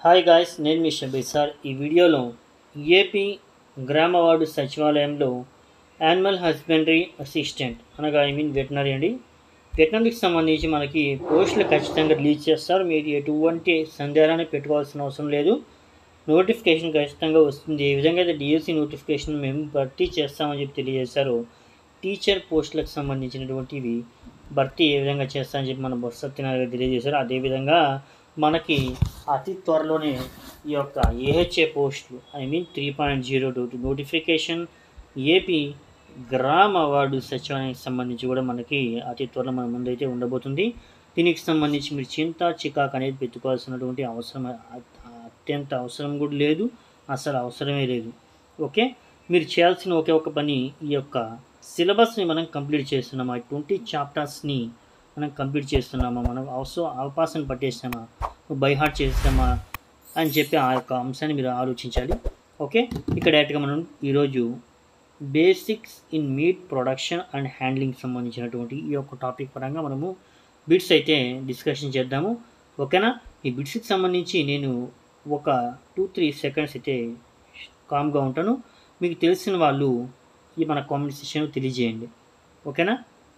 hi guys నేను మీ Shabbir sir ఈ వీడియోలో ఏపీ గ్రామ వార్డు సచివాలయంలో యానిమల్ హస్బెండరీ అసిస్టెంట్ అనగా ఐ మీన్ వెటనరీ అండి వెటనరీకి సంబంధించి మనకి పోస్టులు ఖచ్చితంగా రిలీజ్ చేస్తారు మీరు ఎటువంటి సందేహాన్ని పెట్టుకోవాల్సిన అవసరం లేదు నోటిఫికేషన్ ఖచ్చితంగా వస్తుంది ఏ విధంగా అయితే డిఎస్సి నోటిఫికేషన్ మేము భర్తీ చేస్తామని చెప్పి తెలియజేశారు టీచర్ పోస్టులకు సంబంధించినటువంటివి భర్తీ ఏ విధంగా చేస్తామని చెప్పి మన బొత్స సత్యనారాయణ గారు తెలియజేశారు అదేవిధంగా మనకి అతి త్వరలోనే ఈ యొక్క ఏహెచ్ఏ పోస్టులు I mean three point zero two notification AP గ్రామ వార్డు సచివాలయానికి సంబంధించి కూడా మనకి అతి త్వరలో మన ముందైతే ఉండబోతుంది దీనికి సంబంధించి మీరు చింత చికాకు అనేది పెట్టుకోవాల్సినటువంటి అవసరం అ- అత్యంత అవసరం కూడా లేదు అసలు అవసరమే లేదు ఓకే మీరు చేయాల్సిన ఒకే ఒక పని ఈ యొక్క సిలబస్ని మనం కంప్లీట్ చేస్తున్నామా ట్వంటీ చాప్టర్స్ని మనం కంప్లీట్ చేస్తున్నామా మనం అవసరం అవకాశం పట్టేస్తామా బై హార్ట్ చేస్తామా అని చెప్పి ఆ యొక్క అంశాన్ని మీరు ఆలోచించాలి ఓకే ఇక్కడ డైరెక్ట్గా మనం ఈరోజు basics in meat production and handling సంబంధించినటువంటి ఈ యొక్క టాపిక్ పరంగా మనము బిట్స్ అయితే డిస్కషన్ చేద్దాము ఓకేనా ఈ బిట్స్కి సంబంధించి నేను ఒక టూ త్రీ సెకండ్స్ అయితే కామ్గా ఉంటాను మీకు తెలిసిన వాళ్ళు ఈ మన కామెంట్ సెషన్ తెలియజేయండి ఓకేనా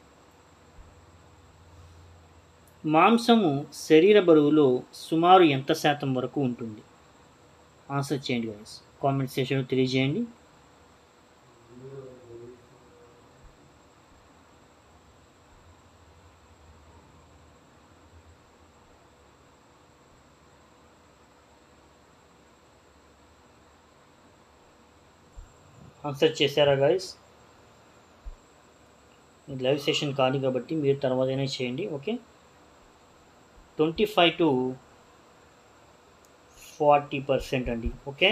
మాంసము శరీర బరువులో సుమారు ఎంత శాతం వరకు ఉంటుంది ఆన్సర్ చేయండి గైస్ కామెంట్ సెషన్ తెలియజేయండి ఆన్సర్ చేశారా గాయస్ ఇది లైవ్ సెషన్ కాదు కాబట్టి మీరు తర్వాతనే చేయండి okay twenty five to forty percent అండి ఓకే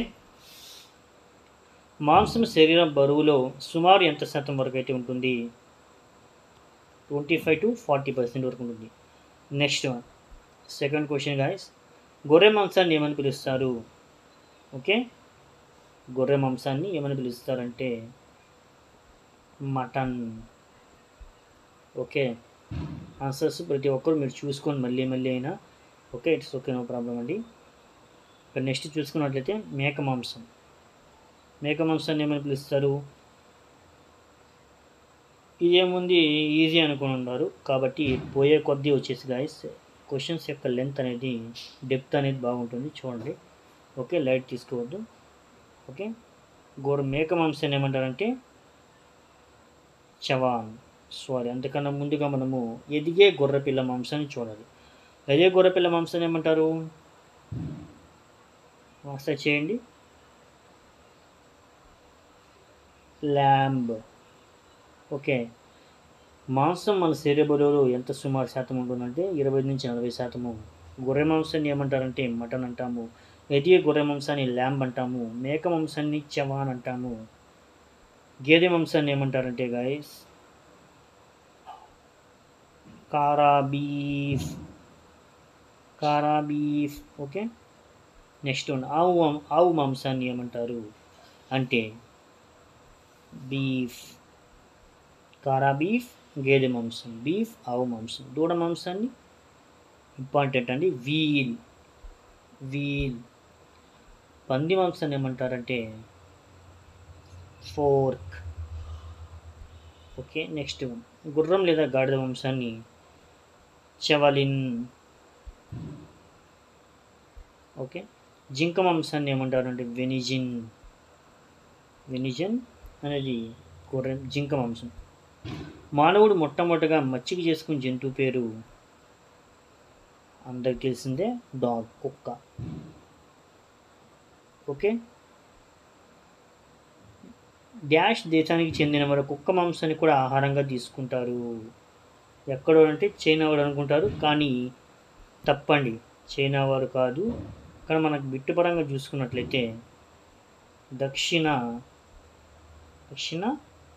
మాంసం శరీరం బరువులో సుమారు ఎంత శాతం వరకు అయితే ఉంటుంది twenty five to forty percent వరకు ఉంటుంది next one second question guys గొర్రె మాంసాన్ని ఏమని పిలుస్తారు ఓకే గొర్రె మాంసాన్ని ఏమని పిలుస్తారంటే మటన్ ఓకే ఆన్సర్స్ ప్రతి ఒక్కరు మీరు చూసుకొని మళ్ళీ మళ్ళీ అయినా okay it's okay no problem అండి ఇక్కడ నెక్స్ట్ చూసుకున్నట్లయితే మేక మాంసం మేక మాంసాన్ని ఏమని పిలుస్తారు ఇదేముంది ఈజీ అనుకుని ఉన్నారు కాబట్టి పోయే కొద్దీ వచ్చేసి గాయస్ క్వశ్చన్స్ యొక్క లెంత్ అనేది డెప్త్ అనేది బాగుంటుంది చూడండి ఓకే లైట్ తీసుకోవద్దు ఓకే గోర మేక మాంసాన్ని ఏమంటారంటే చవాన్ సారీ అంతకన్నా ముందుగా మనము ఎదిగే గొర్రెపిల్ల మాంసాన్ని చూడాలి ఎదిగే గొర్రెపిల్ల మాంసాన్ని ఏమంటారు మాస్టర్ చేయండి ల్యాంబ్ ఓకే మాంసం మన శరీర బరువులో ఎంత సుమారు శాతం ఉంటుందంటే ఇరవై నుంచి నలభై శాతము గొర్రె మాంసాన్ని ఏమంటారంటే మటన్ అంటాము ఎదిగే గొర్రె మాంసాన్ని ల్యాంబ్ అంటాము మేక మాంసాన్ని చవాన్ అంటాము గేదె మాంసాన్ని ఏమంటారంటే గాయస్ కారా బీఫ్ కారా బీఫ్ ఓకే నెక్స్ట్ వన్ ఆవు మాం- ఆవు మాంసాన్ని ఏమంటారు అంటే బీఫ్ కారా బీఫ్ గేదె మాంసం బీఫ్ ఆవు మాంసం దూడ మాంసాన్ని ఇంపార్టెంట్ అండి వీల్ వీల్ పంది మాంసాన్ని ఏమంటారంటే ఫోర్క్ ఓకే నెక్స్ట్ వన్ గుర్రం లేదా గాడిద వంశాన్ని చెవలిన్ ఓకే జింక మాంసాన్ని ఏమంటారంటే వెనిజిన్ వెనిజన్ అనేది గుర్రం జింక మాంసం మానవుడు మొట్టమొదటగా మచ్చిక చేసుకున్న జంతువు పేరు అందరికి తెలిసిందే డాగ్ కుక్క ఓకే డాష్ దేశానికి చెందిన వారు కుక్క మాంసాన్ని కూడా ఆహారంగా తీసుకుంటారు ఎక్కడో అంటే చైనా వాడు అనుకుంటారు కానీ తప్పండి చైనా వారు కాదు కానీ మనకు బిట్టుపరంగా చూసుకున్నట్లయితే దక్షిణ దక్షిణ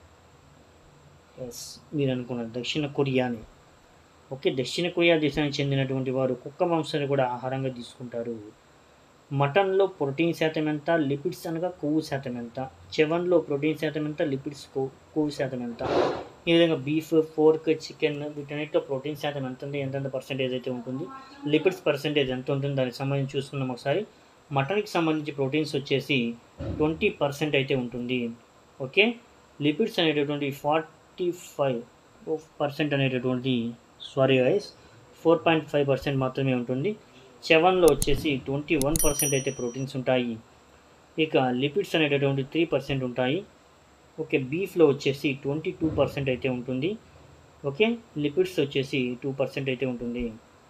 ఎస్ మీరు అనుకున్నారు దక్షిణ కొరియాని ఓకే దక్షిణ కొరియా దేశానికి చెందినటువంటి వారు కుక్క మాంసాన్ని కూడా ఆహారంగా తీసుకుంటారు మటన్లో ప్రోటీన్ శాతం ఎంత లిపిడ్స్ అనగా కొవ్వు శాతం ఎంత చెవన్లో ప్రోటీన్ శాతం ఎంత లిపిడ్స్ కొవ్వు కొవ్వు శాతం ఎంత ఈ విధంగా బీఫ్ పోర్క్ చికెన్ వీటన్నిటిలో ప్రోటీన్ శాతం ఎంత ఉంది ఎంతెంత పర్సెంటేజ్ అయితే ఉంటుంది లిపిడ్స్ పర్సెంటేజ్ ఎంత ఉంటుంది దానికి సంబంధించి చూసుకుందాం ఒకసారి మటన్కి సంబంధించి ప్రోటీన్స్ వచ్చేసి ట్వంటీ పర్సెంట్ అయితే ఉంటుంది ఓకే లిపిడ్స్ అనేటటువంటి ఫార్టీ ఫైవ్ పర్సెంట్ అనేటటువంటి sorry guys four point five percent మాత్రమే ఉంటుంది చెవన్లో వచ్చేసి ట్వంటీ వన్ పర్సెంట్ అయితే ప్రోటీన్స్ ఉంటాయి ఇక లిపిడ్స్ అనేటటువంటి త్రీ పర్సెంట్ ఉంటాయి ఓకే బీఫ్లో వచ్చేసి ట్వంటీ టూ పర్సెంట్ అయితే ఉంటుంది ఓకే లిపిడ్స్ వచ్చేసి టూ పర్సెంట్ అయితే ఉంటుంది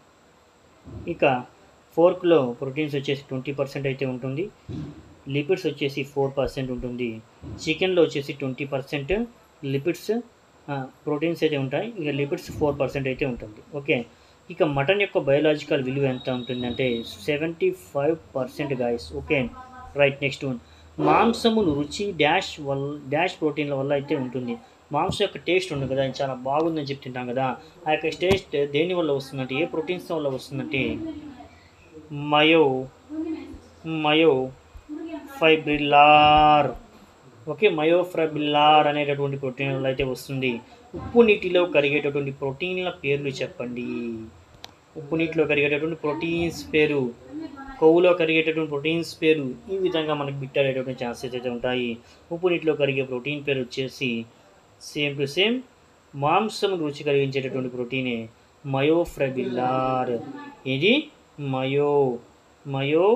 ఇక ఫోర్క్లో ప్రోటీన్స్ వచ్చేసి ట్వంటీ పర్సెంట్ అయితే ఉంటుంది లిపిడ్స్ వచ్చేసి ఫోర్ పర్సెంట్ ఉంటుంది చికెన్లో వచ్చేసి ట్వంటీ పర్సెంట్ లిపిడ్స్ ప్రోటీన్స్ అయితే ఉంటాయి ఇక లిపిడ్స్ ఫోర్ పర్సెంట్ అయితే ఉంటుంది ఓకే ఇక మటన్ యొక్క బయోలాజికల్ విలువ ఎంత ఉంటుందంటే seventy five percent guys okay right next one మాంసములు రుచి డాష్ వల్ల డాష్ ప్రోటీన్ల వల్ల అయితే ఉంటుంది మాంసం యొక్క టేస్ట్ ఉంది కదా అది చాలా బాగుందని చెప్తుంటాం కదా ఆ యొక్క టేస్ట్ దేని వల్ల వస్తుందంటే ఏ ప్రోటీన్స్ వల్ల వస్తుందంటే మయో మయో ఫైబ్రిల్లార్ ఓకే మయోఫ్రబిల్లార్ అనేటటువంటి ప్రోటీన్ వల్ల అయితే వస్తుంది ఉప్పు నీటిలో కరిగేటటువంటి ప్రోటీన్ల పేర్లు చెప్పండి ఉప్పు నీటిలో కరిగేటటువంటి ప్రోటీన్స్ పేరు కొవ్వులో కరిగేటటువంటి ప్రోటీన్స్ పేరు ఈ విధంగా మనకి బిట్టేటటువంటి ఛాన్సెస్ అయితే ఉంటాయి ఉప్పు నీటిలో కరిగే ప్రోటీన్ పేరు వచ్చేసి సేమ్ టు సేమ్ మాంసం రుచి కలిగించేటటువంటి ప్రోటీనే మయోఫ్రబిల్లార్ ఇది మయో మయో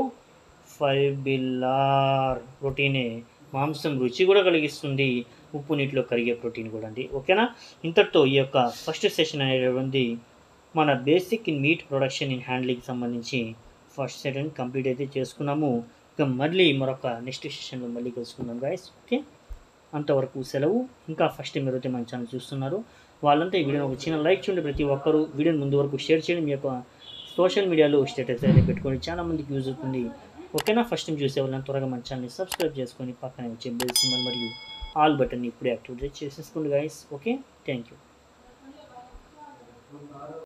ఫైబిల్లార్ ప్రోటీనే మాంసం రుచి కూడా కలిగిస్తుంది ఉప్పు నీటిలో కరిగే ప్రోటీన్ కూడా అండి ఓకేనా ఇంతటితో ఈ యొక్క ఫస్ట్ సెషన్ అనేటువంటి మన basic in meat production in handling సంబంధించి ఫస్ట్ సెషన్ కంప్లీట్ అయితే చేసుకున్నాము ఇక మళ్ళీ మరొక నెక్స్ట్ సెషన్లో మళ్ళీ కలుసుకుందాం గాయస్ ఓకే అంతవరకు సెలవు ఇంకా ఫస్ట్ మీరు అయితే మన ఛానల్ చూస్తున్నారు వాళ్ళంతా ఈ వీడియోని ఒక చిన్న లైక్ చూడండి ప్రతి ఒక్కరు వీడియోని ముందు వరకు షేర్ చేయండి మీ యొక్క సోషల్ మీడియాలో స్టేటస్ అయితే పెట్టుకొని చాలా మందికి యూజ్ అవుతుంది ఓకేనా ఫస్ట్ టైం చూసే వాళ్ళని త్వరగా మన ఛానల్ని సబ్స్క్రైబ్ చేసుకొని పక్కనే వచ్చే బెల్ సింబల్ మరియు ఆల్ బటన్ని ఇప్పుడే యాక్టివేట్ చేసేసుకోండి గైస్ ఓకే థ్యాంక్ యూ